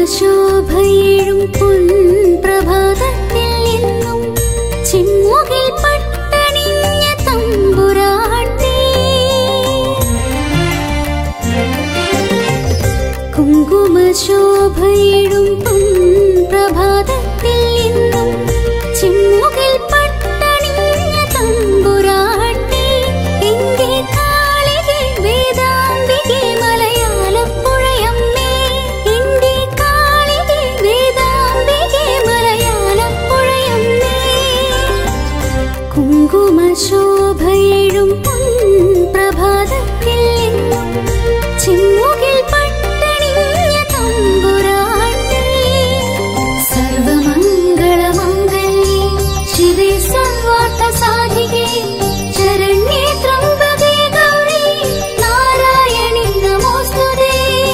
കുങ്കുമശോഭയേഴും പൊൻപ്രഭാതത്തിൽ എന്നും ചിന്മുകിൽ പട്ടണിഞ്ഞ തമ്പുരാട്ടി കുങ്കുമശോഭയേഴും പൊൻപ്രഭാതത്തിൽ എന്നും ചിന്മുകിൽ പട്ടണിഞ്ഞ തമ്പുരാട്ടി എന്റെ കാളികെ വേദാംബികെ മലയാളപ്പുഴയമ്മേ എന്റെ കാളികെ വേദാംബികെ മലയാളപ്പുഴയമ്മേ കുങ്കുമശോഭയേഴും പ്രഭാതത്തിൽ എന്നും ചിമ്മുകിൽ പട്ടണിഞ്ഞ തമ്പുരാട്ടി സർവമംഗളമംഗല്യേ ശിവേ സർവാർത്ഥ സാധികേ ശരണ്യേ ത്രംബകേ ഗൗരി നാരായണി നമോസ്തുതേ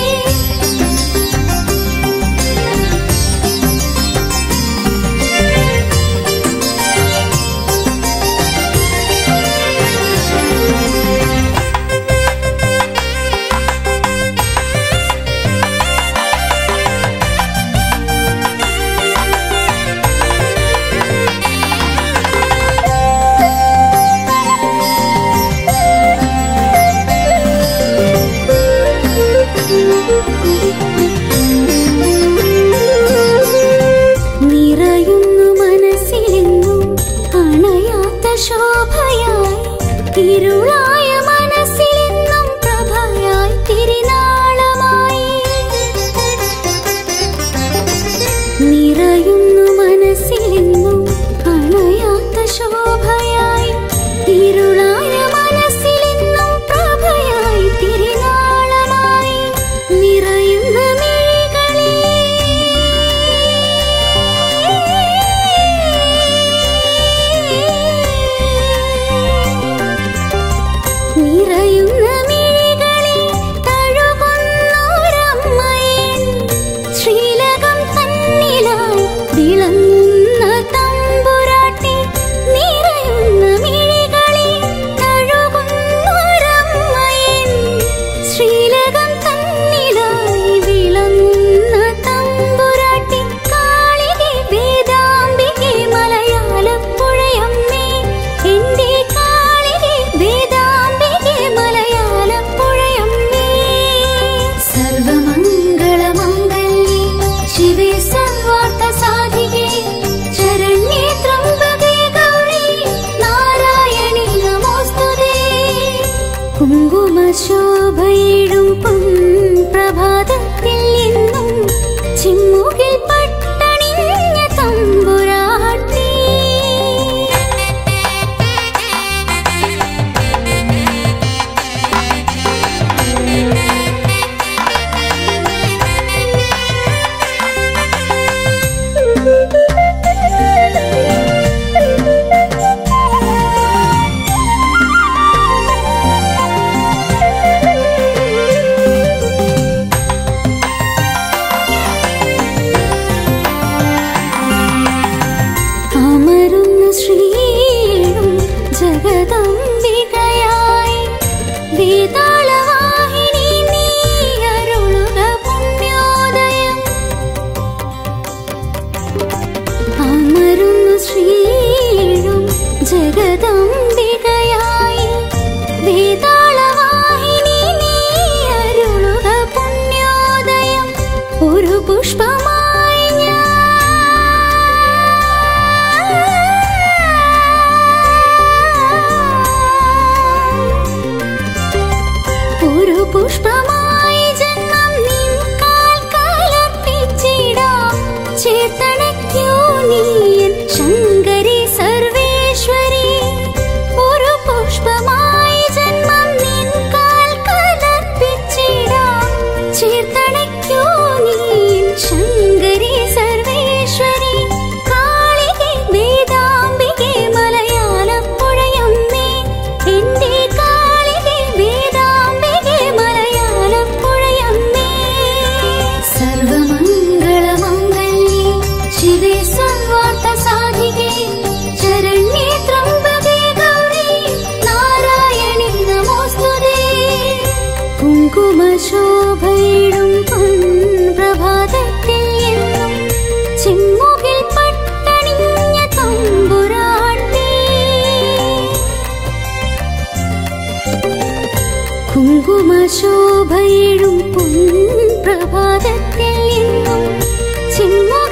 നിറയുന്നു മനസ്സിലെന്നും അണയാത്ത ശോഭയായി ഇരുളായ മനസ്സിലെന്നും പ്രഭയായി തിരുനാളമായി നിറയുന്നു മനസ്സിലെന്നും അണയാത്ത ശോഭയായി ഇരുളായ മനസ്സിലെന്നും പ്രഭയായി തിരുനാളമായി നിറയുന്ന മിഴികളെ നിറയുന്ന മിഴികളെ തഴുകുന്നോരമ്മയൻ ശ്രീലകം തന്നിലായി വിളങ്ങുന്ന തമ്പുരാട്ടി നിറയുന്ന മിഴികളെ തഴുകുന്നോരമ്മയൻ ശ്രീലകം തന്നിലായി വിളങ്ങുന്ന തമ്പുരാട്ടി കാളികെ വേദാംബികെ മലയാളപ്പുഴയമ്മേ എന്റെ കാളികെ വേദാംബികെ മലയാളപ്പുഴയമ്മേ സർവമംഗളമംഗല്യേ ശിവേ സർവാർത്ഥ സാധികേ ശരണ്യേ ത്രംബകേ ഗൗരി നാരായണി നമോസ്തുതേ കുങ്കുമശോഭയിടും പ്രഭാതത്തിൽ എന്നും ചിമ്മുകിൽ പട്ടണിഞ്ഞ തമ്പുരാട്ടി അമരുന്ന ശ്രീയും ജഗദംബികയായി വേതാളവാഹിനി നീ അരുളുക പുണ്യോദയം അമരുന്ന ശ്രീയും ജഗദംബികയായി വേതാളവാഹിനി നീ അരുളുക പുണ്യോദയം ഒരു പുഷ്പമായി ഞാൻ ഒരു പുഷ്പമായി ജന്മം നിൻ കാൽ കലർപ്പിച്ചിടാം ചേർത്തണയ്ക്കൂ നീയൻ ശങ്കരി സർവേശ്വരി ഒരു പുഷ്പമായി ജന്മം നിൻ കാൽ കലർപ്പിച്ചിടാം ചേർത്തണയ്ക്കൂ നീയൻ ശങ്കരി സർവേശ്വരി കാളികെ വേദാംബികെ മലയാളപ്പുഴയമ്മേ എന്റെ കാളികെ വേദാംബികെ മലയാളപ്പുഴയമ്മേ സർവമംഗളമംഗല്യേ ശിവേ സർവാർത്ഥ സാധികേ ശരണ്യേ ത്രംബകേ ഗൗരി നാരായണി നമോസ്തുതേ കുങ്കുമശോഭയിടും പ്രഭാതത്തിൽ കുങ്കുമശോഭയിടും പൊൻപ്രഭാതത്തിൽ എന്നും ചിന്മോ